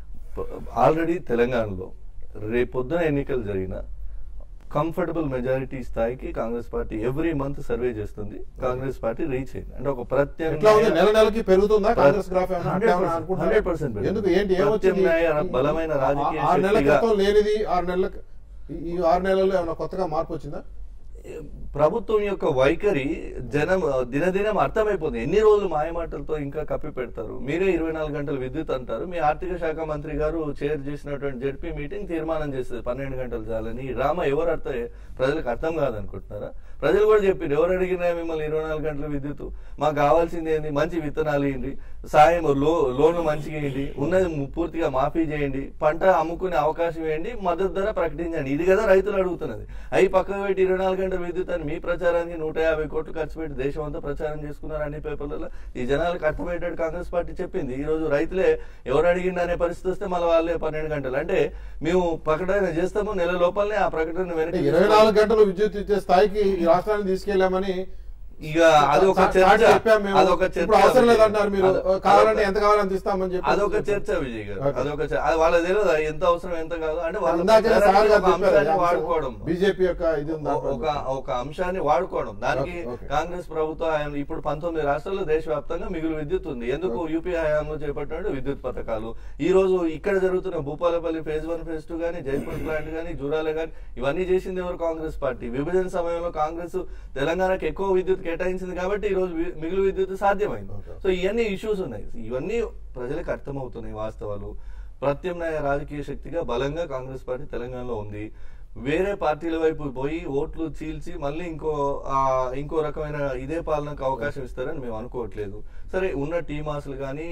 ఆల్రెడీ తెలంగాణలో రేపొద్దున ఎన్నికలు జరిగిన కంఫర్టబుల్ మెజారిటీ స్థాయికి Congress party every month survey చేస్తుంది కాంగ్రెస్ పార్టీ రీచ్ అయింది అంటే ఒక ఎట్లా ఉంది నెల ప్రత్యామ్నాయ నెలకి పెరుగుతుందా కాంగ్రెస్ గ్రాఫ్ ఏమైనా అట్లా ఏమైనా 100% అనుకుంటున్నారా? 100% పెరుగుతుంది. ఎందుకు ఏంటి ఏమొచ్చింది ప్రత్యామ్నాయ బలమైన రాజకీయ ఆ- ఆరు నెలల శక్తిగా- క్రితం లేనిది ఆరు నెలల ఈ ఆరు నెలల్లో ఏమైనా కొత్తగా మార్పు వచ్చిందా ప్రభుత్వం యొక్క వైఖరి జనం ఆ, దినదినం అర్థమైపోతుంది ఎన్ని రోజులు మాయమాటలతో ఇంకా కప్పి పెడతారు మీరే ఇరవై నాలుగు గంటల విద్యుత్ అంటారు మీ ఆర్థిక శాఖ మంత్రి గారు చైర్ చేసినటువంటి జడ్పీ మీటింగ్ తీర్మానం చేస్తుంది పన్నెండు గంటలు చాలని ఈ డ్రామా ఎవరు అర్థం ప్రజలకు అర్థం కాదనుకుంటున్నారా ప్రజలు కూడా చెప్పారు ఎవరు అడిగినా మిమ్మల్ని ఇరవై నాలుగు గంటల విద్యుత్ మాకు కావాల్సింది ఏంది మంచి విత్తనాలు ఇవ్వండి సాయం లో లోన్లు మంచిగా ఇవ్వండి ఉన్నది ము- పూర్తిగా మాఫీ చేయండి పంట అమ్ముకునే అవకాశం ఇవ్వండి మద్దతు ధర ప్రకటించండి ఇది కదా రైతులు అడుగుతున్నది అవి పక్కకు పెట్టి ఇరవై నాలుగు గంటల విద్యుత్ అని మీ ప్రచారానికి నూట యాభై కోట్లు ఖర్చు పెట్టి దేశం అంతా ప్రచారం చేసుకున్నారు అన్ని పేపర్లలో ఈ జనాలకు అర్థమయ్యేటట్టు కాంగ్రెస్ పార్టీ చెప్పింది ఈ రోజు రైతులే ఎవరు అడిగిండు అనే పరిస్థితి వస్తే మళ్ళీ వాళ్ళే పన్నెండు గంటలు అంటే మేము ప్రకటన చేస్తాము నెల లోపలనే ఆ ప్రకటన అంటే వెనక్కి ఇరవై నాలుగు గంటలు విద్యుత్ ఇచ్చే స్థాయికి ఈ రాష్ట్రాన్ని తీసుకెళ్లామని ఇక అది ఒక చా- చర్చ చాటి చెప్పాం మేము. అదొక చర్చ ఇప్పుడు అవసరం లేదంటారు మీరు అదొ- కావాలంటే అదొక- ఎంత కావాలని ఇస్తామని చెప్పి అదొక చర్చ విజయ్ గారు Okay. అదొక చర్చ అది వాళ్ళ తెలియదు ఎంత అవసరం ఎంత కాదు అంటే వాళ్ళ ఇందాకే సార్ ప్రచారానికి గారు ఒక చెప్పారు అంశాన్ని వాడుకోవడం బీజేపీ యొక్క ఇది ఉంది దాంట్లో. ఒక ఒక అంశాన్ని వాడుకోవడం దానికి Okay, okay. కాంగ్రెస్ ప్రభుత్వం ఆయన ఇప్పుడు పంతొమ్మిది రాష్ట్రాల్లో దేశవ్యాప్తంగా మిగులు విద్యుత్ ఉంది ఎందుకు యూపీ హయాంలో చేపట్టినట్టు విద్యుత్ పథకాలు ఈ రోజు ఇక్కడ జరుగుతున్న Bhupalpally phase one phase two గానీ జైపూర్ ప్లాంట్ గానీ జూరాల గానీ ఇవన్నీ చేసింది ఎవరు కాంగ్రెస్ పార్టీ విభజన సమయంలో కాంగ్రెస్ తెలంగాణకు ఎక్కువ విద్యుత్ కేటాయించింది కాబట్టి ఈ రోజు వి- మిగులు విద్యుత్ సాధ్యమైంది Okay. సో ఇవన్నీ ఇష్యూస్ ఉన్నాయి ఇవన్నీ ప్రజలకు అర్థమవుతున్నాయి వాస్తవాలు ప్రత్యామ్నాయ రాజకీయ శక్తిగా బలంగా కాంగ్రెస్ పార్టీ తెలంగాణలో ఉంది వేరే పార్టీల వైపు పోయి ఓట్లు చీల్చి మళ్ళీ ఇంకో ఆ, ఇంకో రకమైన ఇదే పాలనకు అవకాశం ఇస్తారని మేము అనుకోవట్లేదు సరే ఉన్న టీమాసులు కానీ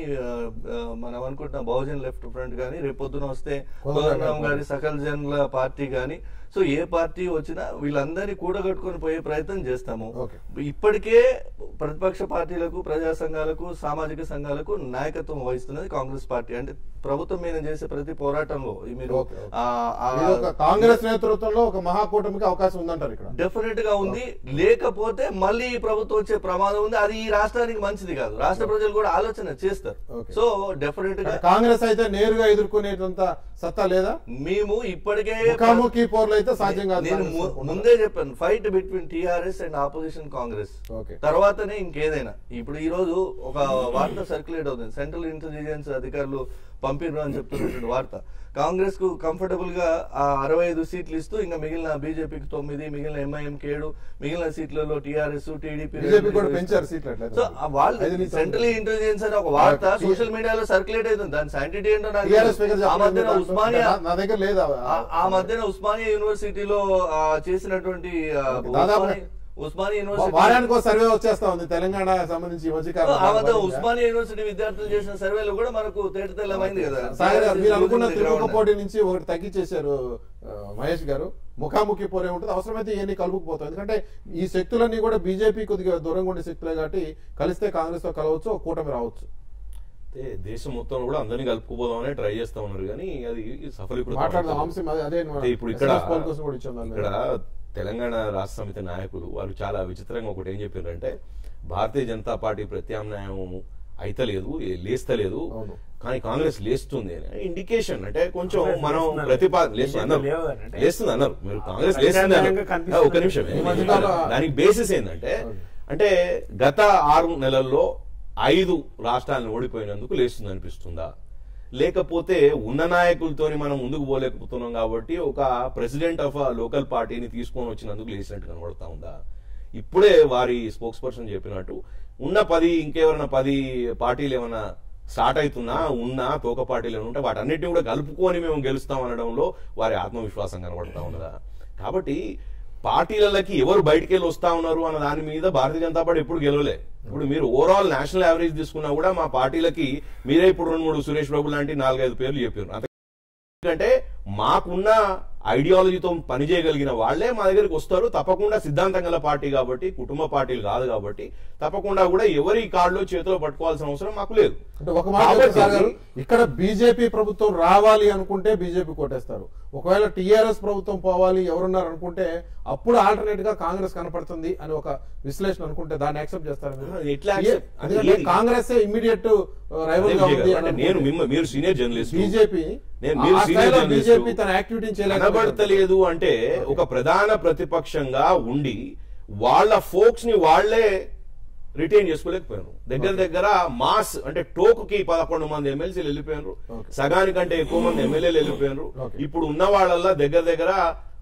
మనం అనుకుంటున్న బహుజన్ లెఫ్ట్ ఫ్రంట్ కానీ రేపొద్దున వస్తే కోదండరామ్ గారి సకల జన్ల పార్టీ కానీ సో ఏ పార్టీ వచ్చినా వీళ్ళందరినీ కూడగట్టుకొని పోయే ప్రయత్నం చేస్తాము Okay. ఇప్పటికే ప్రతిపక్ష పార్టీలకు ప్రజా సంఘాలకు సామాజిక సంఘాలకు నాయకత్వం వహిస్తున్నది కాంగ్రెస్ పార్టీ అంటే ప్రభుత్వం మీద చేసే ప్రతి పోరాటంలో ఈ మీరు Okay, okay. ఆ- ఆ- ఇది ఒక కాంగ్రెస్ నేతృత్వంలో ఒక మహాకూటమికి అవకాశం ఉందంటారు ఇక్కడ డెఫినెట్ గా ఉంది లేకపోతే మళ్ళీ ఈ ప్రభుత్వం వచ్చే ప్రమాదం ఉంది అది ఈ రాష్ట్రానికి మంచిది కాదు రాష్ట్ర ప్రజలు కూడా ఆలోచన చేస్తారు Okay. సో డెఫినెట్ గా కాంగ్రెస్ అయితే నేరుగా ఎదుర్కొనేటంత సత్తా లేదా మేము ఇప్పటికే ముఖాముఖి పోర్లు అయితే సాధ్యం కాదు నేను కాంగ్రెస్ ము- అనుకుంటున్నారు. ముందే చెప్పాను fight between TRS and opposition Congress Okay. తర్వాతనే ఇంకేదైనా ఇప్పుడు ఈ రోజు ఒక వార్త సర్క్యులేట్ అవుతుంది సెంట్రల్ ఇంటెలిజెన్స్ అధికారులు పంపిర్రు అని చెప్తున్నటువంటి వార్త కాంగ్రెస్ కు కంఫర్టబుల్ గా ఆ అరవై ఐదు సీట్లు ఇస్తూ ఇంకా మిగిలిన బీజేపీకి తొమ్మిది మిగిలిన ఎంఐఎం కేడు మిగిలిన సీట్లలో టిఆర్ఎస్ టీడీపీ బీజేపీ కూడా పెంచారు సీట్లు అట్లయితే. సో ఆ వాళ్ళు ఐదు నుంచి సెంట్రల్ ఇంటెలిజెన్స్ అనే ఒక వార్త ఆ, సోషల్ మీడియాలో సర్క్యులేట్ అవుతుంది దాని సైంటిటీ ఏంటో నాకు TRS ఫిగర్ తెలియదు. ఆ చెప్పండి మధ్యన దాంట్లో. ఉస్మానియా నా- నా దగ్గర లేదా ఆ- ఆ మధ్యన ఉస్మానియా యూనివర్సిటీలో ఆ, చేసినటువంటి ఆ, దాదాపు ఉస్మానియా- ఉస్మానియా యూనివర్సిటీ వారానికి ఒక సర్వే వచ్చేస్తా ఉంది తెలంగాణ సంబంధించి ఈ మధ్యకాలంలో. ఆ మధ్య ఉస్మానియా యూనివర్సిటీ విద్యార్థులు చేసిన సర్వేలో కూడా మనకు తేట తెల్లమైంది కదా సాగర్ గారు, మీరు అనుకున్న Ground. తిరుగుక పోటీ నుంచి ఒకటి తగ్గించేశారు ఆ, మహేష్ గారు ముఖాముఖి పోరే ఉంటుంది అవసరమైతే ఇవన్నీ కలుపుకుపోతాయి ఎందుకంటే ఈ శక్తులన్నీ కూడా బీజేపీ కొద్దిగా దూరంగా ఉండే శక్తులే కాబట్టి కలిస్తే కాంగ్రెస్ తో కలవచ్చు ఒక కూటమి రావచ్చు అయితే దేశం మొత్తం కూడా అందరినీ కలుపుకుపోదామని ట్రై చేస్తా ఉన్నారు కానీ అది సఫలీకృతం మాట్లాడదాం అవుతలేదు. అంశం అదే- అదే అంటే ఇప్పుడు ఇక్కడ SMS poll కోసం కూడా ఇచ్చాం దాని మీద. ఇక్కడ తెలంగాణ రాష్ట్ర సమితి నాయకులు వారు చాలా విచిత్రంగా ఒకటి ఏం చెప్పారంటే భారతీయ జనతా పార్టీ ప్రత్యామ్నాయం అయితలేదు ఏ- లేస్తలేదు అవును. కానీ కాంగ్రెస్ లేస్తుంది అని ఇండికేషన్ అంటే కొంచెం కాంగ్రెస్ మనం లేస్తున్నారు. ప్రతిపాదన లేస్తుంది BJP అన్నారు లేవు అని అంటే. లేస్తుంది అన్నారు మీరు కాంగ్రెస్ అది లేస్తుంది అన్నారు ప్రత్యామ్నాయంగా కనిపిస్తుంది. ఒక నిమిషం ఈ మధ్యకాలం- దానికి బేసిస్ ఏంటంటే అంటే గత ఆరు నెలల్లో ఐదు రాష్ట్రాలను ఓడిపోయినందుకు లేస్తుంది అనిపిస్తుందా లేకపోతే ఉన్న నాయకులతోని మనం ముందుకు పోలేకపోతున్నాం కాబట్టి ఒక ప్రెసిడెంట్ ఆఫ్ ఆ లోకల్ పార్టీని తీసుకొని వచ్చినందుకు లేచినట్టు కనబడతా ఉందా ఇప్పుడే వారి స్పోక్స్ పర్సన్ చెప్పినట్టు ఉన్న పది ఇంకెవరైనా పది పార్టీలు ఏమైనా స్టార్ట్ అవుతున్నా ఉన్నా తోక పార్టీలు ఏమైనా ఉంటే వాటన్నిటిని కూడా కలుపుకొని మేము గెలుస్తాం అనడంలో వారి ఆత్మవిశ్వాసం కనబడతా ఉన్నదా కాబట్టి పార్టీలకి ఎవరు బయటికి వెళ్ళి వస్తా ఉన్నారు అన్న దాని మీద భారతీయ జనతా పార్టీ ఎప్పుడు గెలవలే ఇప్పుడు మీరు ఓవరాల్ నేషనల్ యావరేజ్ తీసుకున్నా కూడా మా పార్టీలకి మీరే ఇప్పుడు రెండు మూడు సురేష్ బాబు లాంటి నాలుగైదు పేర్లు చెప్పారు అంత ఎందుకంటే మాకున్న ఐడియాలజీతో పనిచేయగలిగిన వాళ్ళే మా దగ్గరికి వస్తారు తప్పకుండా సిద్ధాంతం గల పార్టీ కాబట్టి కుటుంబ పార్టీలు కాదు కాబట్టి తప్పకుండా కూడా ఎవరి కార్డులో చేతిలో పట్టుకోవాల్సిన అవసరం మాకు లేదు అంటే ఒక మాట కాబట్టి- చెప్తే సార్ గారు, ఇక్కడ బీజేపీ ప్రభుత్వం రావాలి అనుకుంటే బీజేపీ కొట్టేస్తారు ఒకవేళ టిఆర్ఎస్ ప్రభుత్వం పోవాలి ఎవరున్నారు అనుకుంటే అప్పుడు ఆల్టర్నేట్ గా కాంగ్రెస్ కనపడుతుంది అని ఒక విశ్లేషణ అనుకుంటే దాన్ని యాక్సెప్ట్ చేస్తారు మీరు? అది ఎట్లా accept? అది ఎందుకంటే ఏది? కాంగ్రెస్ ఇమీడియట్ రైవల్ గా అదే ఉంది విజయ్ గారు, అంటే నేను మిమ్మ- మీరు సీనియర్ జర్నలిస్ట్ బీజేపీ నేను మీరు సీనియర్ బీజేపీ తన యాక్టివిటీని చేయలేకపోయింది కనబడతలేదు అంటే ఒక ప్రధాన ప్రతిపక్షంగా ఉండి వాళ్ళ ఫోక్స్ ని వాళ్లే రిటైన్ చేసుకోలేకపోయారు దగ్గర దగ్గర మాస్ అంటే టోక్ కి పదకొండు మంది ఎమ్మెల్సీలు వెళ్ళిపోయారు Okay. సగానికంటే ఎక్కువ మంది ఎమ్మెల్యేలు వెళ్ళిపోయారు Okay. ఇప్పుడు ఉన్న వాళ్ళల్లో దగ్గర దగ్గర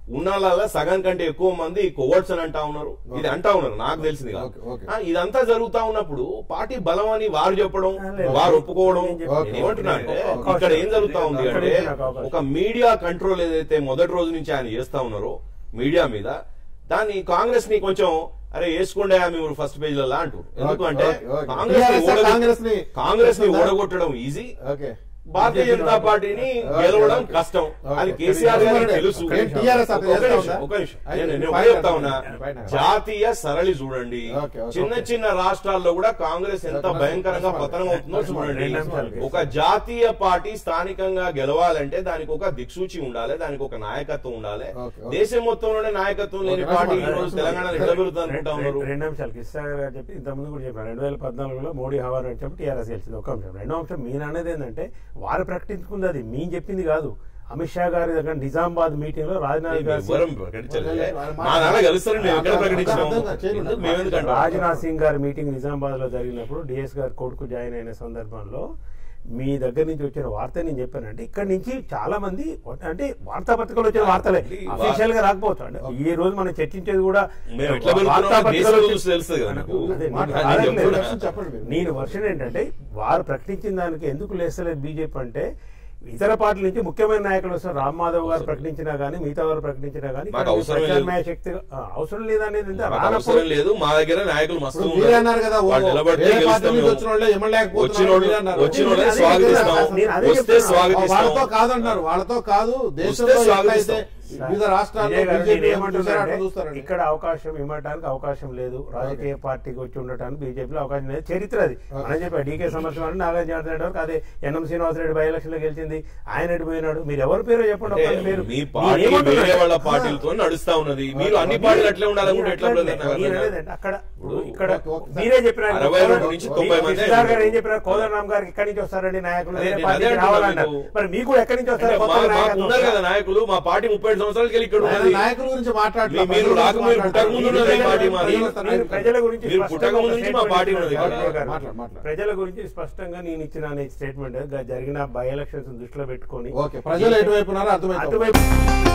ఉన్నాళ్ళ సగం కంటే ఎక్కువ మంది కోవర్ట్స్ అని అంటా ఉన్నారు ఇది అంటా ఉన్నారు నాకు తెలిసింది కాదు ఓకే, ఓకే. ఆ, ఇదంతా జరుగుతా ఉన్నప్పుడు పార్టీ బలం అని వారు చెప్పడం ఆ, లేదు. వారు ఒప్పుకోవడం నేను చెప్పేది నేను ఏమంటున్నా అంటే అవకాశం. ఇక్కడ ఏం జరుగుతా ఉంది అక్కడ అంటే నుంచి నాకు అవకాశం. ఒక మీడియా కంట్రోల్ ఏదైతే మొదటి రోజు నుంచి ఆయన చేస్తా ఉన్నారో మీడియా మీద దాన్ని కాంగ్రెస్ ని కొంచెం అరే వేసుకోండి మీరు ఫస్ట్ పేజ్ లలో అంటారు ఎందుకంటే ఓకే, ఓకే. కాంగ్రెస్ ని TRS ఓడగొ- కాంగ్రెస్ ని కాంగ్రెస్ ని చేస్తుందా? ఓడగొట్టడం ఈజీ ఓకే భారతీయ జనతా పార్టీని ఓకే, గెలవడం ఓకే. కష్టం ఓకే. అది కేసీఆర్ గారికి ఓకే. తెలుసు ఓకే. TRS అట్లా ఒక చేస్తా నిమిషం, ఉందా? ఒక నిమిషం. అయితే నేను- నేను పైన ఒకటే చెప్తా ఉన్నా పైన. జాతీయ సరళి చూడండి ఓకే, ఓకే. చిన్న చిన్న రాష్ట్రాల్లో కూడా కాంగ్రెస్ ఎంత ఓకే. భయంకరంగా ఓకే. పతనం అవుతుందో ఓకే. చూడండి రెండు నిమిషాలకి. ఒక జాతీయ పార్టీ స్థానికంగా గెలవాలంటే దానికి ఒక దిక్సూచి ఉండాలి దానికి ఒక నాయకత్వం ఉండాలి ఓకే, ఓకే. దేశం మొత్తంలోనే నాయకత్వం లేని ఓకే, పార్టీ ఈ ఓకే. రోజు తెలంగాణ నిలబెడుతుంది అనుకుంటా ఉన్నారు రెండు అంశాలు కిస్సా గారు చెప్పి ఇంతకుముందు కూడా చెప్పారు రెండు వేల పద్నాలుగులో మోడీ హవా నడిచినప్పుడు టీఆర్ఎస్ గెలిచింది ఒక అంశం రెండో అంశం మీరు అనేది ఏంటంటే వారు ప్రకటించుకుంది అది మేము చెప్పింది కాదు అమిత్ షా గారి దగ్గర నిజామాబాద్ మీటింగ్ లో రాజ్నాథ్ గారు ఎవరం ప్రకటించలేదు మా నాన్న కలుస్తారు మేము ఎక్కడ ప్రకటించినాము ఎందుకు మేము ఎందుకంటాం రాజ్నాథ్ సింగ్ గారి మీటింగ్ నిజామాబాద్ లో జరిగినప్పుడు డిఎస్ గారు కొడుకు జాయిన్ అయిన సందర్భంలో మీ దగ్గర నుంచి వచ్చిన వార్త నేను చెప్పానంటే ఇక్కడ నుంచి చాలా మంది అంటే వార్తాపత్రికలు వచ్చిన వార్తలే అఫీషియల్ గా రాకపోవచ్చు అంటే ఈ రోజు మనం చర్చించేది కూడా మేము ఎట్లా వెళ్తున్నామో వార్తాపత్రికలు దేశంలో వచ్చి- చూసి తెలుస్తుంది కదా నాకు. అదే నేను మాట- కాదని నేను లేదు. వర్షన్ చెప్పండి మీరు. నేను వర్షన్ ఏంటంటే వారు ప్రకటించిన దానికి ఎందుకు లేస్తలేదు బీజేపీ అంటే ఇతర పార్టీల నుంచి ముఖ్యమైన నాయకులు వస్తారు రామ్ మాధవ్ గారు ప్రకటించినా గానీ మిగతా వారు ప్రకటించినా గానీ మాకు అవసరమే లేదు. ప్రత్యామ్నాయ శక్తి ఆ, అవసరం లేదనేది ఎంత? మాకు రానప్పుడు అవసరం లేదు మా దగ్గర నాయకులు మస్తు ఇప్పుడు ఉన్నారు. మీరే అన్నారు కదా ఓ- వాళ్ళు నిలబడితే వేరే పార్టీ గెలుస్తాం నుంచి మేము. వచ్చిన వాళ్ళే ఎమ్మెల్యేకపోతున్నారు వచ్చిన వాళ్ళు- మీరే అన్నారు. వచ్చిన వాళ్ళని నేను అదే స్వాగతిస్తాం చెప్తున్నా. నేను అదే వస్తే చెప్తున్నా. స్వాగతిస్తాం వాళ్ళతో కాదంటారు వాళ్ళతో కాదు దేశంలో స్వాగతిస్తాం. ఎట్లయితే వివిధ రాష్ట్రాల్లో విజయ్ గారు బీజేపీ నేను ఏం చూసారో ఏమంటున్నానంటే, అట్లా చూస్తారండి ఇక్కడ అవకాశం ఇవ్వడానికి అవకాశం లేదు రాజకీయ పార్టీకి వచ్చి ఉండటానికి బీజేపీలో అవకాశం లేదు చరిత్ర అది మనం చెప్పా డీకే సమస్య వల్ల నాగార్జున రెడ్డి వరకు అదే ఎన్ఎం శ్రీనివాసరెడ్డి బై ఎలక్షన్ లో గెలిచింది ఆయన ఎటు పోయినాడు మీరు ఎవరి పేరు చెప్పండి అంటే ఒక్కరి పేరు మీ పార్టీ నేనేమంటున్నా వేరే వాళ్ళ అంటే- పార్టీలతో నడుస్తా ఉన్నది మీరు అన్ని పార్టీలు అట్లే ఉండాలనుకుంటే ఎట్లా నేను బ్రదర్? నాకు నేను అర్థం అనేది కాదు. అక్కడ ఇప్పుడు ఇక్కడ ఓకే, ఓకే. మీరే చెప్పినారు అరవై రెండు నుంచి తొంభై మంది కేసీఆర్ గారు ఏం చెప్పినారు కోదండరామ్ గారికి ఇక్కడి నుంచి వస్తారండి నాయకులు అదే వేరే నేను పార్టీకి అదే అంటున్నా రావాలన్నారు మీకు. మరి మీకు కూడా ఎక్కడి నుంచి అంటే వస్తారు మా- కొత్త మాకు నాయకత్వం ఉన్నారు కదా వస్తారు? నాయకులు మా పార్టీ ముప్పై ఐదు సంవత్సరాలకి వెళ్ళి ఇక్కడ ఆయన ఉన్నది నాయకుల గురించి మాట్లాడట్లా మీ- మీరు రాక మీరు పుట్టక ముందు ఉన్నది ఈ పార్టీ మాది. మీరు ప్రజల గురించి మీరు స్పష్టంగా పుట్టక ముందు ఒక నుంచి మా statement పార్టీ ఉన్నది ఇచ్చారు. ఇక్కడ. రాజకీయ గారు. మాట్లాడు, మాట్లాడు. ప్రజల గురించి స్పష్టంగా నేను ఇచ్చిన అనే స్టేట్మెంట్ జరిగిన బై ఎలక్షన్స్ దృష్టిలో పెట్టుకొని ఓకే ప్రజలు ఎటువైపు ఉన్నారో అర్థమైంది అటువైపు